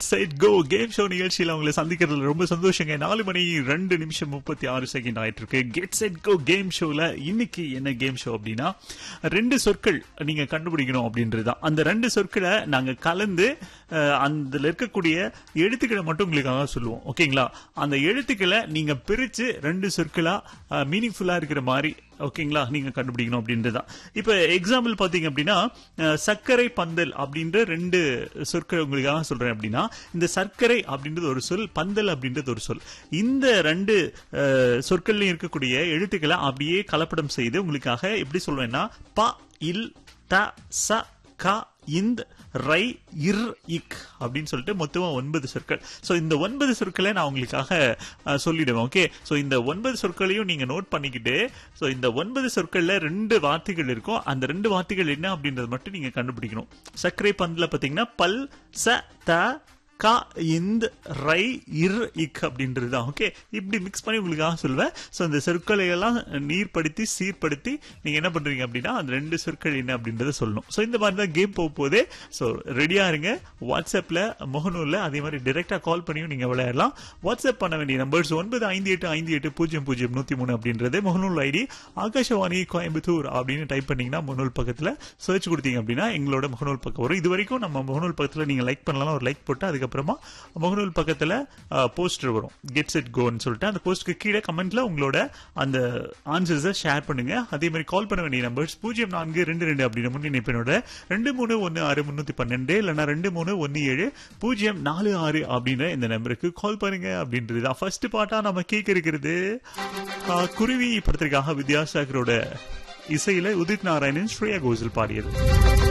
set go game show நிகழ்ச்சியில உங்களை சந்திக்கிறதுல ரொம்ப சந்தோஷங்க நாலு மணி ரெண்டு நிமிஷம் முப்பத்தி ஆறு செகண்ட் ஆயிட்டு இருக்கு கெட் செட் கோ கேம் ஷோல இன்னைக்கு என்ன கேம் ஷோ அப்படின்னா ரெண்டு சொற்கள் நீங்க கண்டுபிடிக்கணும் அப்படின்றதுதான் அந்த ரெண்டு சொற்களை நாங்க கலந்து அஹ், அதுல இருக்கக்கூடிய எழுத்துக்களை மட்டும் உங்களுக்காக சொல்லுவோம் ஓகேங்களா அந்த எழுத்துக்களை நீங்க பிரிச்சு ரெண்டு சொற்களா மீனிங்ஃபுல்லா இருக்கிற மாதிரி ஓகேங்களா நீங்க கண்டுபிடிக்கணும் அப்படின்றதுதான் இப்ப எக்ஸாம்பிள் பாத்தீங்க அப்படின்னா அஹ், சர்க்கரை பந்தல் அப்படின்ற ரெண்டு சொற்கள் உங்களுக்காக சொல்றேன் அப்படின்னா இந்த சர்க்கரை அப்படின்றது ஒரு சொல் பந்தல் அப்படின்றது ஒரு சொல் இந்த ரெண்டு அஹ், சொற்கள்லயும் இருக்கக்கூடிய எழுத்துக்களை அப்படியே கலப்படம் செய்து உங்களுக்காக எப்படி சொல்வேன்னா ப இல் த ச க இந்த் ரை இர் இக் அப்படின்னு சொல்லிட்டு மொத்தமா ஒன்பது சொற்கள் சோ இந்த ஒன்பது சொற்களை நான் உங்களுக்காக அஹ், சொல்லிடுவேன் ஓகே சோ இந்த ஒன்பது சொற்களையும் நீங்க நோட் பண்ணிக்கிட்டு சோ இந்த ஒன்பது சொற்கள்ல ரெண்டு வார்த்தைகள் இருக்கும் அந்த ரெண்டு வார்த்தைகள் என்ன அப்படின்றது மட்டும் நீங்க கண்டுபிடிக்கணும் சர்க்கரை பந்துல பாத்தீங்கன்னா பல் ச த க இந்த் ரை இர் இக் அப்படின்றது தான் ஓகே இப்படி மிக்ஸ் பண்ணி உங்களுக்காக சொல்வேன் ஸோ இந்த சொற்களை எல்லாம் நீர்படுத்தி சீர்படுத்தி நீங்க என்ன பண்றீங்க அப்படின்னா அந்த ரெண்டு சொற்கள் என்ன அப்படின்றத சொல்லணும் ஸோ இந்த மாதிரி தான் கேம் போக போதே ஸோ ரெடியா இருங்க வாட்ஸ்அப்ல முகநூல்ல அதே மாதிரி டைரக்டா கால் பண்ணியும் நீங்க விளையாடலாம் வாட்ஸ்அப் பண்ண வேண்டிய நம்பர்ஸ் ஒன்பது ஐந்து எட்டு ஐந்து எட்டு பூஜ்ஜியம் பூஜ்ஜியம் நூத்தி மூணு அப்படின்றது முகநூல் ஐடி ஆகாஷவாணி கோயம்புத்தூர் அப்படின்னு டைப் பண்ணீங்கன்னா முகநூல் பக்கத்துல சர்ச் கொடுத்தீங்க அப்படின்னா எங்களோட முகநூல் பக்கம் வரும் இது வரைக்கும் நம்ம முகநூல் பக்கத்துல நீங்க லைக் பண்ணலாம் ஒரு லைக் போட்டு அதுக்கப்புறமா முகநூல் பக்கத்துல போஸ்டர் வரும் கெட் செட் கோன்னு சொல்லிட்டு அந்த போஸ்ட்க்கு கீழே கமெண்ட்ல உங்களோட அந்த ஆன்சர்ஸை ஷேர் பண்ணுங்க அதே மாதிரி கால் பண்ண வேண்டிய நம்பர்ஸ் பூஜ்ஜியம் நான்கு ரெண்டு ரெண்டு அப்படின்னு முன்னிணைப்பினோட ரெண்டு மூணு ஒன்னு ஆறு முன்னூத்தி பன்னெண்டு இல்லைன்னா ரெண்டு மூணு ஒன்னு ஏழு பூஜ்ஜியம் நாலு ஆறு அப்படின்ற இந்த நம்பருக்கு கால் பண்ணுங்க அப்படின்றது தான் ஃபர்ஸ்ட் பாட்டா நம்ம கேட்க இருக்கிறது ஆ, குருவி படத்திற்காக வித்யாசாகரோட இசையில உதித் நாராயணன் ஸ்ரேயா கோஷல் பாடியது